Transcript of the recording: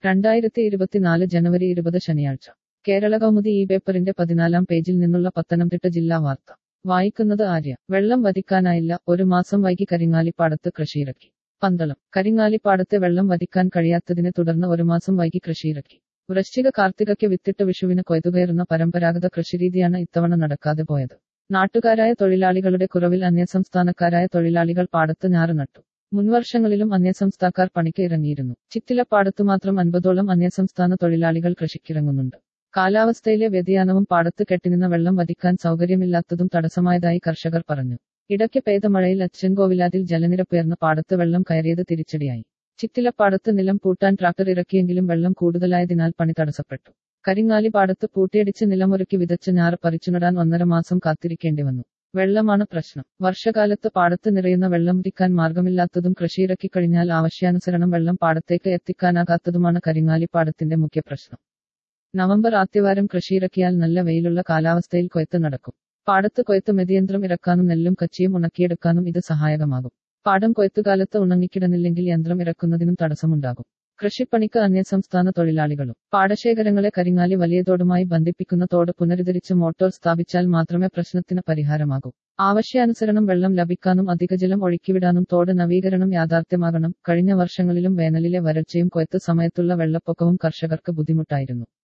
രണ്ടായിരത്തി ഇരുപത്തിനാല് ജനുവരി ഇരുപത് ശനിയാഴ്ച കേരള കൗമുദി ഈ പേപ്പറിന്റെ പതിനാലാം പേജിൽ നിന്നുള്ള പത്തനംതിട്ട ജില്ലാ വാർത്ത വായിക്കുന്നത് ആര്യ വെള്ളം വധിക്കാനായില്ല ഒരു മാസം വൈകി കരിങ്ങാലിപ്പാടത്ത് കൃഷിയിറക്കി പന്തളം കരിങ്ങാലിപ്പാടത്തെ വെള്ളം വധിക്കാൻ കഴിയാത്തതിനെ തുടർന്ന് ഒരു മാസം വൈകി കൃഷിയിറക്കി വൃശ്ചിക കാർത്തികയ്ക്ക് വിത്തിട്ട് വിഷുവിന് കൊയ്തുകയറുന്ന പരമ്പരാഗത കൃഷിരീതിയാണ് ഇത്തവണ നടക്കാതെ പോയത് നാട്ടുകാരായ തൊഴിലാളികളുടെ കുറവിൽ അന്യസംസ്ഥാനക്കാരായ തൊഴിലാളികൾ പാടത്ത് ഞാറ് നട്ടു മുൻവർഷങ്ങളിലും അന്യസംസ്ഥാനക്കാർ പണിക്ക് ഇറങ്ങിയിരുന്നു ചിറ്റിലപ്പാടത്ത് മാത്രം അൻപതോളം അന്യസംസ്ഥാന തൊഴിലാളികൾ കൃഷിക്കിറങ്ങുന്നുണ്ട് കാലാവസ്ഥയിലെ വ്യതിയാനവും പാടത്ത് കെട്ടിനിന്ന വെള്ളം വധിക്കാൻ സൗകര്യമില്ലാത്തതും തടസ്സമായതായി കർഷകർ പറഞ്ഞു ഇടയ്ക്ക് പെയ്ത മഴയിൽ അച്ചൻകോവിലാതിൽ ജലനിരപ്പുയർന്ന പാടത്ത് വെള്ളം കയറിയത് തിരിച്ചടിയായി ചിറ്റിലപ്പാടത്ത് നിലം പൂട്ടാൻ ട്രാക്ടർ ഇറക്കിയെങ്കിലും വെള്ളം കൂടുതലായതിനാൽ പണി തടസ്സപ്പെട്ടു കരിങ്ങാലി പാടത്ത് പൂട്ടിയടിച്ച് നിലമൊരുക്കി വിതച്ച ഞാറ് പറിച്ചുനടാൻ ഒന്നര മാസം കാത്തിരിക്കേണ്ടി വന്നു വെള്ളമാണ് പ്രശ്നം വർഷകാലത്ത് പാടത്ത് നിറയുന്ന വെള്ളം വധിക്കാൻ മാർഗമില്ലാത്തതും കൃഷിയിറക്കി കഴിഞ്ഞാൽ ആവശ്യാനുസരണം വെള്ളം പാടത്തേക്ക് എത്തിക്കാനാകാത്തതുമാണ് കരിങ്ങാലി പാടത്തിന്റെ മുഖ്യ പ്രശ്നം നവംബർ ആദ്യവാരം കൃഷിയിറക്കിയാൽ നല്ല വെയിലുള്ള കാലാവസ്ഥയിൽ കൊയ്ത്ത് നടക്കും പാടത്ത് കൊയ്ത്ത് മെതിയന്ത്രം ഇറക്കാനും നെല്ലും കച്ചിയും ഉണക്കിയെടുക്കാനും ഇത് സഹായകമാകും പാടം കൊയ്ത്തുകാലത്ത് ഉണങ്ങിക്കിടന്നില്ലെങ്കിൽ യന്ത്രം ഇറക്കുന്നതിനും തടസ്സമുണ്ടാകും കൃഷിപ്പണിക്ക് അന്യസംസ്ഥാന തൊഴിലാളികളും പാടശേഖരങ്ങളെ കരിങ്ങാലി വലിയ തോടുമായി ബന്ധിപ്പിക്കുന്ന തോട് പുനരുദ്ധരിച്ച് മോട്ടോർ സ്ഥാപിച്ചാൽ മാത്രമേ പ്രശ്നത്തിന് പരിഹാരമാകൂ ആവശ്യാനുസരണം വെള്ളം ലഭിക്കാനും അധികജലം ഒഴുക്കിവിടാനും തോട് നവീകരണം യാഥാർത്ഥ്യമാകണം കഴിഞ്ഞ വർഷങ്ങളിലും വേനലിലെ വരൾച്ചയും കൊയ്ത്ത് സമയത്തുള്ള വെള്ളപ്പൊക്കവും കർഷകർക്ക് ബുദ്ധിമുട്ടായിരുന്നു